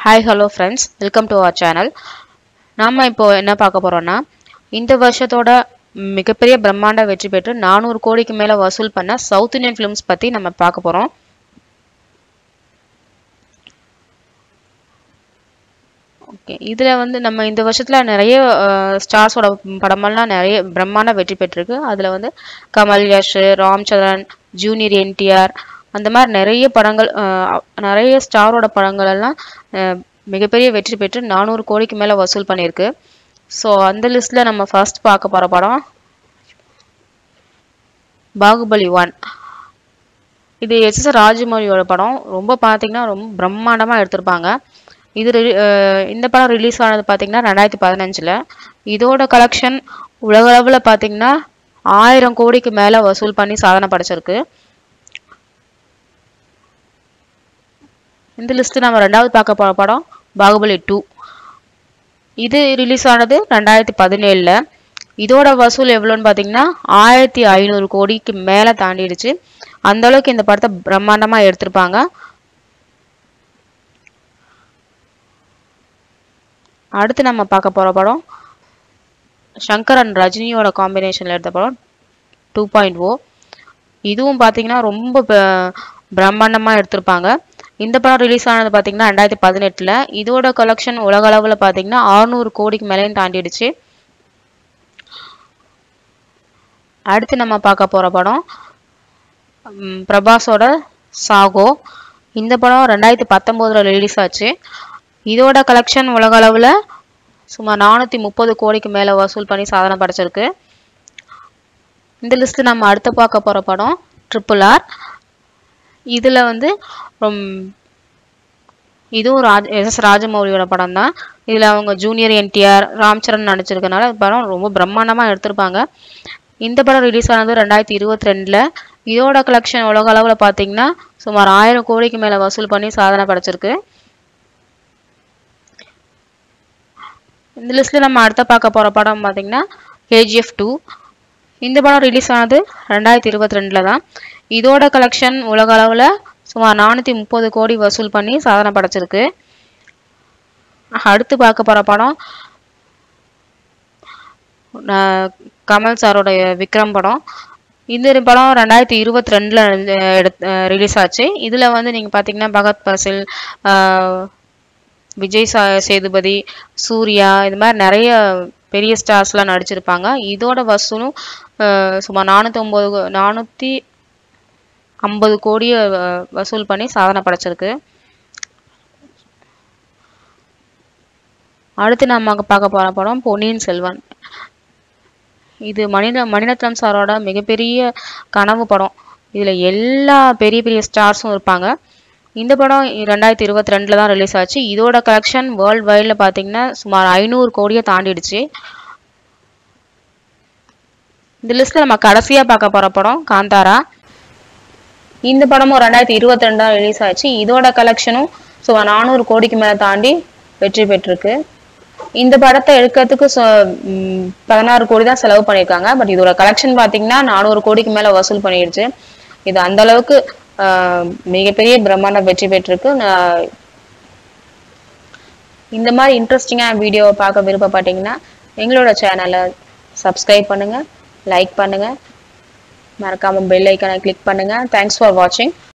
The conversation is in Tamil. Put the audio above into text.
hi hello friends welcome to our channel நாம் இப்போ என்ன பார்க்க போகிறோன்னா இந்த வருஷத்தோட மிகப்பெரிய பிரம்மாண்ட வெற்றி பெற்று நானூறு கோடிக்கு மேலே வசூல் பண்ண சவுத் இந்தியன் ஃபிலிம்ஸ் பற்றி நம்ம பார்க்க போகிறோம் ஓகே இதில் வந்து நம்ம இந்த வருஷத்தில் நிறைய ஸ்டார்ஸோட படமெல்லாம் நிறைய பிரம்மாண்ட வெற்றி பெற்றிருக்கு அதில் வந்து கமல் யஷ் ராம் சரண் ஜூனியர் என்டிஆர் அந்த மாதிரி நிறைய படங்கள் அஹ், நிறைய ஸ்டாரோட படங்கள் எல்லாம் அஹ், மிகப்பெரிய வெற்றி பெற்று நானூறு கோடிக்கு மேலே வசூல் பண்ணியிருக்கு ஸோ அந்த லிஸ்ட்டில் நம்ம ஃபர்ஸ்ட் பார்க்க போகிற படம் பாகுபலி ஒன் இது எஸ் எஸ் ராஜமௌலியோட படம் ரொம்ப பார்த்தீங்கன்னா ரொம்ப பிரம்மாண்டமாக எடுத்திருப்பாங்க இது re- அஹ் இந்த படம் ரிலீஸ் ஆனது பார்த்தீங்கன்னா ரெண்டாயிரத்தி பதினஞ்சில் இதோட கலெக்ஷன் உலகளவில் பார்த்தீங்கன்னா ஆயிரம் கோடிக்கு மேலே வசூல் பண்ணி சாதனை படைச்சிருக்கு இந்த லிஸ்ட் நம்ம ரெண்டாவது பார்க்க போகிற படம் பாகுபலி டூ இது ரிலீஸ் ஆனது ரெண்டாயிரத்தி பதினேழில் இதோட வசூல் எவ்வளோன்னு பார்த்தீங்கன்னா ஆயிரத்தி ஐநூறு கோடிக்கு மேலே தாண்டிடுச்சு அந்த அளவுக்கு இந்த படத்தை பிரம்மாண்டமாக எடுத்திருப்பாங்க அடுத்து நம்ம பார்க்க போகிற படம் சங்கர் அண்ட் ரஜினியோட காம்பினேஷனில் எடுத்த படம் டூ பாயிண்ட் ஓ இதுவும் பார்த்தீங்கன்னா ரொம்ப ப- பிரம்மாண்டமா எடுத்திருப்பாங்க இந்த படம் ரிலீஸ் ஆனது பார்த்தீங்கன்னா ரெண்டாயிரத்தி பதினெட்டில் இதோட கலெக்ஷன் உலக அளவில் பார்த்தீங்கன்னா 600 கோடிக்கு மேலேயும் தாண்டிடுச்சு அடுத்து நம்ம பார்க்க போகிற படம் ம், பிரபாஸோட சாகோ இந்த படம் ரெண்டாயிரத்தி பத்தொம்போதில் ரிலீஸ் ஆச்சு இதோட கலெக்ஷன் உலக அளவில் சுமார் நானூற்றி முப்பது கோடிக்கு மேலே வசூல் பண்ணி சாதனை படைச்சிருக்கு இந்த லிஸ்ட் நம்ம அடுத்து பார்க்க போகிற படம் ட்ரிபிள் ஆர் இதில் வந்து ரொம் இதுவும் ராஜ் எஸ் எஸ் ராஜமௌலியோட படம் தான் இதில் அவங்க ஜூனியர் என்டிஆர் ராம்சரண் நடிச்சிருக்கனால இந்த படம் ரொம்ப பிரம்மாண்டமாக எடுத்திருப்பாங்க இந்த படம் ரிலீஸ் ஆனது ரெண்டாயிரத்தி இருபத்தி ரெண்டில் இதோட கலெக்ஷன் உலக அளவில் பார்த்தீங்கன்னா சுமார் ஆயிரம் கோடிக்கு மேலே வசூல் பண்ணி சாதனை படைச்சிருக்கு இந்த லிஸ்ட்டில் நம்ம அடுத்த பார்க்க போகிற படம் பார்த்தீங்கன்னா கேஜிஎஃப் டூ இந்த படம் ரிலீஸ் ஆனது ரெண்டாயிரத்தி இருபத்தி ரெண்டில் தான் இதோட கலெக்ஷன் உலக அளவில் சுமார் நானூற்றி முப்பது கோடி வசூல் பண்ணி சாதனை படைச்சிருக்கு அடுத்து பார்க்க போகிற படம் நான் கமல் சாரோடைய விக்ரம் படம் இந்த படம் ரெண்டாயிரத்தி இருபத்தி ரெண்டில் எடுத்து ரிலீஸ் ஆச்சு இதில் வந்து நீங்கள் பார்த்தீங்கன்னா பகத் பசில் ஆஹ், விஜய் சா சேதுபதி சூர்யா இது மாதிரி நிறைய பெரிய ஸ்டார்ஸ்லாம் நடிச்சிருப்பாங்க இதோட வசூலும் ஆஹ், சுமார் நானூற்றி ஒம்பது நானூற்றி ஐம்பது கோடியை வ- வசூல் பண்ணி சாதனை படைச்சிருக்கு அடுத்து நம்ம அங்க பார்க்க போகிற படம் பொன்னியின் செல்வன் இது மணிர மணிரத்னம் சாரோட மிகப்பெரிய கனவு படம் இதில் எல்லா பெரிய பெரிய ஸ்டார்ஸும் இருப்பாங்க இந்த படம் ரெண்டாயிரத்தி இருபத்தி ரெண்டில் தான் ரிலீஸ் ஆச்சு இதோட கலெக்ஷன் வேர்ல்டு வைடில் பார்த்தீங்கன்னா சுமார் ஐநூறு கோடியை தாண்டிடுச்சு இந்த லிஸ்ட்டில் நம்ம கடைசியாக பார்க்க போகிற படம் காந்தாரா இந்த படமும் ரெண்டாயிரத்தி இருபத்தி ரெண்டாம் ரிலீஸ் ஆச்சு இதோட கலெக்ஷனும் சுமார் நானூறு கோடிக்கு மேலே தாண்டி வெற்றி பெற்றிருக்கு இந்த படத்தை எடுக்கிறதுக்கு சொ- ம், பதினாறு கோடி தான் செலவு பண்ணியிருக்காங்க பட் இதோட கலெக்ஷன் பார்த்தீங்கன்னா நானூறு கோடிக்கு மேலே வசூல் பண்ணிடுச்சு இது அந்த அளவுக்கு ஆஹ், மிகப்பெரிய பிரம்மாண்ட வெற்றி பெற்றிருக்கு நான் இந்த மாதிரி இன்ட்ரெஸ்டிங்கான வீடியோவை பார்க்க விருப்பப்பட்டீங்கன்னா எங்களோட சேனலை சப்ஸ்கிரைப் பண்ணுங்க லைக் பண்ணுங்க மறக்காம பெல் ஐக்கானை கிளிக் பண்ணுங்க தேங்க்ஸ் ஃபார் வாட்சிங்